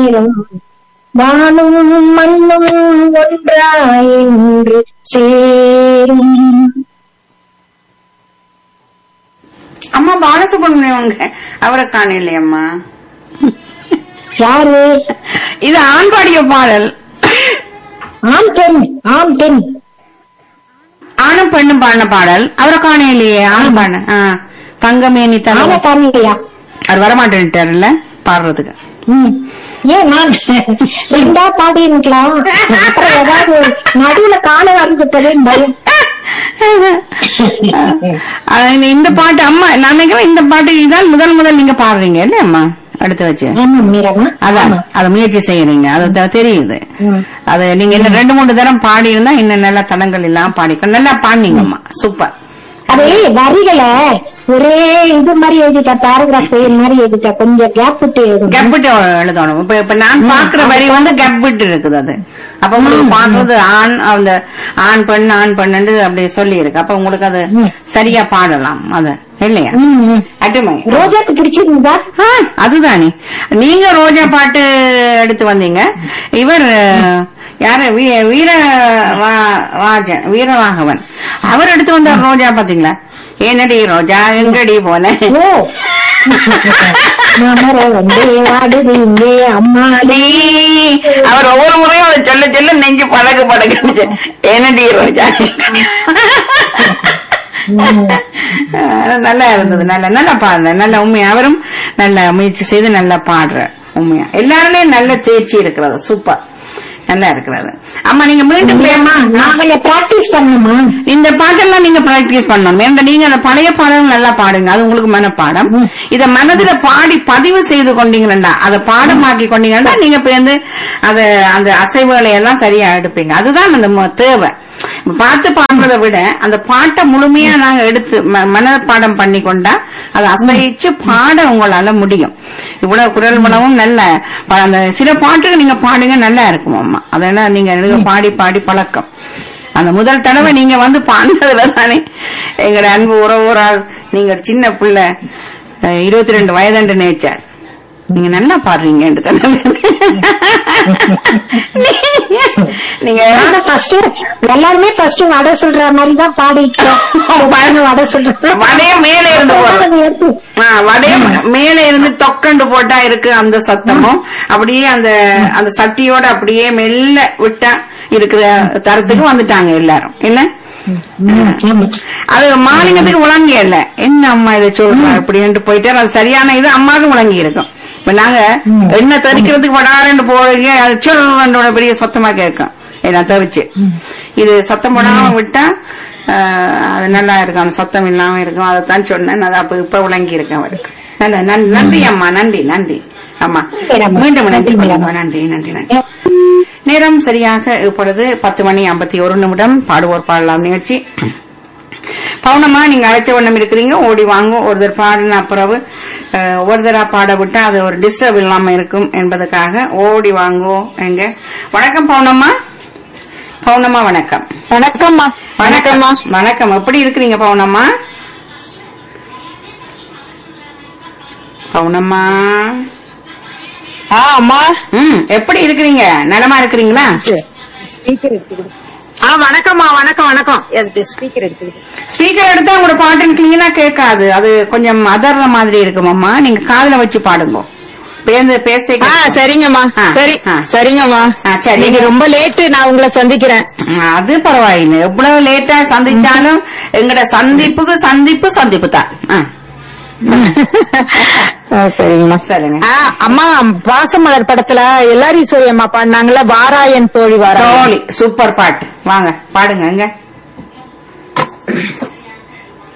நேரம் வானும் மண்ணும் ஒன்றாய் என்று சேரும் அம்மா பாலசுப்ரமணியவங்க அவரை காணலையம்மா யாரு இது ஆண் பாடிய பாடல் ஆம் பெண் ஆம் பெண் ஆணும் பெண்ணும் பாடின பாடல் அவரை காணலையே ஆண் பாடின ஆ, தங்கமேனி ஆன தலை காமிக்கையா அவர் வரமாட்டேன்ட்டாருல்ல பாடுறதுக்கு ம். ஏன் நான் ரெண்டா பாடி இருக்கலாம் அப்புறம் ஏதாவது நடுவுல கால வருது பயம் அஹ் இந்த- இந்த பாட்டு அம்மா நான் நினைக்கிறேன் இந்த பாட்டு இதான் முதல் முதல் நீங்க பாடுறீங்க இல்ல அம்மா அடுத்து வச்சு ஆமா மீரம்மா அதான் ஆமா. அத முயற்சி செய்யறீங்க அது த- தெரியுது ம். அது நீங்க இன்னும் ரெண்டு மூணு தரம் பாடி இருந்தா இன்னும் நல்ல தடங்கள் எல்லாம் பாடிக்க நல்லா பாடினீங்கம்மா சூப்பர் அது வரிகளை ஒரே இது மாதிரி எழுதிட்டா பேராகிராஃப் மாதிரி எழுதிட்டா கொஞ்சம் கேப் விட்டு எழுதணும் கெப்பிட்டு எழுதணும் இப்ப இப்ப நான் பாக்குற வரி வந்து கெப்பிட்டு இருக்குது அது அப்ப உங்களுக்கு பாக்குறது ஆண் அந்த ஆண் பெண் ஆண் பெண்ணு அப்படி சொல்லி இருக்கு அப்ப உங்களுக்கு அது சரியா பாடலாம் அது இல்லையா ம், ம். அட்டுமை ரோஜாக்கு பிடிச்சிருந்தா ஆ, அதுதானே நீங்க ரோஜா பாட்டு எடுத்து வந்தீங்க இவர் அஹ், யாரு வீ- வீர வா- ராஜன் வீரராகவன் அவர் எடுத்து வந்த ரோஜா பாத்தீங்களா ஏனடி ரோஜா எங்கடி போன ஓ மாமர வந்து வாடுது இங்கே அம்மா நீ அவர் ஒவ்வொரு முறையும் அதை சொல்ல சொல்ல நெஞ்சு பழகு பழகு ஏனடி ரோஜா அஹ், நல்லா இருந்தது நல்ல நல்லா பாடுற நல்ல உண்மையா அவரும் நல்ல முயற்சி செய்து நல்லா பாடுற உண்மையா எல்லாருமே நல்ல தேர்ச்சி இருக்கிறது சூப்பர் நல்லா இருக்கிறது அம்மா நீங்க மீண்டும் அம்மா நான் கொஞ்சம் பிராக்டிஸ் பண்ணணுமா இந்த பாட்டெல்லாம் நீங்க பிராக்டிஸ் பண்ணணும் ஏன்னா நீங்க அந்த பழைய பாடல் நல்லா பாடுங்க அது உங்களுக்கு மனப்பாடம் இத மனதுல பாடி பதிவு செய்து கொண்டீங்கன்னா அதை பாடமாக்கி கொண்டீங்கன்னா நீங்க பேருந்து அத அந்த அசைவுகளை எல்லாம் சரியா எடுப்பீங்க அதுதான் அந்த மு- தேவை பார்த்து பாடுறதை விட அந்த பாட்டை முழுமையா நாங்க எடுத்து ம- மனப்பாடம் பண்ணி கொண்டா அதை அசைச்சு பாட உங்களால முடியும் இவ்வளவு குரல் வளமும் நல்ல ப- அந்த சில பாட்டுக்கு நீங்க பாடுங்க நல்லா இருக்கும் அம்மா அதெல்லாம் நீங்க எனக்கு பாடி பாடி பழக்கம் அந்த முதல் தடவை நீங்க வந்து பாண்டதுல தானே எங்கட அன்பு உறவுறால் நீங்க ஒரு சின்ன பிள்ளை இருபத்தி ரெண்டு வயதண்டு நேச்சார் நீங்க நல்லா பாடுறீங்க நீங்க நானும் ஃபர்ஸ்ட் எல்லாருமே ஃபர்ஸ்ட் வடை சொல்ற மாதிரி தான் பாடிட்டோம் பழனு வடை சொல்றேன் வடைய மேல இருந்து போடுறோம் ஆ, வடைய மேல இருந்து தொக்கண்டு போட்டா இருக்கு அந்த சத்தமும் அப்படியே அந்த அந்த சட்டியோட அப்படியே மெல்ல விட்டா இருக்கிற தரத்துக்கு வந்துட்டாங்க எல்லாரும் இல்ல அது மாலிங்கத்துக்கு விளங்கி இல்ல என்ன அம்மா இதை சொல்றா அப்படின்ட்டு போயிட்டு அது சரியான இது அம்மாவுக்கு விளங்கி இருக்கும் இப்ப நாங்க எண்ணெய் தெறிக்கிறதுக்கு வடாரண்டு போறீங்க அது சொல்றோட பெரிய சத்தமா கேட்கும் என்ன தெரிச்சு இது சத்தம் போடாம விட்டா ஆஹ், அது நல்லா இருக்கும் அந்த சத்தம் இல்லாம இருக்கும் அதைத்தான் சொன்னேன் அது அப்ப இப்ப விளங்கி இருக்கேன் அவருக்கு நல்ல நன்- நன்றி அம்மா நன்றி நன்றி அம்மா சரிம்மா. மீண்டும் நன்றி நன்றி, கொள்ளுங்க. நன்றி நன்றி நன்றி நேரம் சரியாக இப்பொழுது பத்து மணி ஐம்பத்தி ஒரு நிமிடம் பாடுவோர் பாடலாம் நிகழ்ச்சி பவுனம்மா நீங்க அழைச்ச வண்ணம் இருக்கிறீங்க ஓடி வாங்க ஒருத்தர் பாடின பிறகு அஹ், ஒருத்தரா பாட விட்டா அது ஒரு டிஸ்டர்ப் இல்லாம இருக்கும் என்பதற்காக ஓடி வாங்கோ எங்க வணக்கம் பவுனம்மா பவுனம்மா வணக்கம் வணக்கம்மா வணக்கம்மா வணக்கம் எப்படி இருக்கிறீங்க பவுனம்மா பவுனம்மா ஆ அம்மா ம் எப்படி இருக்கிறீங்க நலமா இருக்கிறீங்களா ஸ்பீக்கர் இருக்குது ஆ வணக்கம்மா வணக்கம் வணக்கம் எனக்கு ஸ்பீக்கர் இருக்குது ஸ்பீக்கர் எடுத்தா உங்களோட பாட்டு கிளீனா கேட்காது அது கொஞ்சம் அதர்ற மாதிரி இருக்குமாம்மா நீங்க காதுல வச்சு பாடுங்க பேருந்து பேச ஆ சரிங்கம்மா ஆ, சரி ஆ. சரிங்கம்மா ஆ, சரி. நீங்க ரொம்ப லேட்டு நான் உங்களை சந்திக்கிறேன் அது பரவாயில்லை எவ்வளவு லேட்டா சந்திச்சாலும் எங்கட சந்திப்புக்கு சந்திப்பு சந்திப்பு தான் ஆ, ஆ, சரிங்கம்மா சொல்லுங்க ஆ, அம்மா பாசமலர் படத்துல எல்லாரையும் சொல்லி அம்மா பாடினாங்களே வாராயன் தோழி வாரா தோழி சூப்பர் பாட்டு வாங்க பாடுங்க எங்க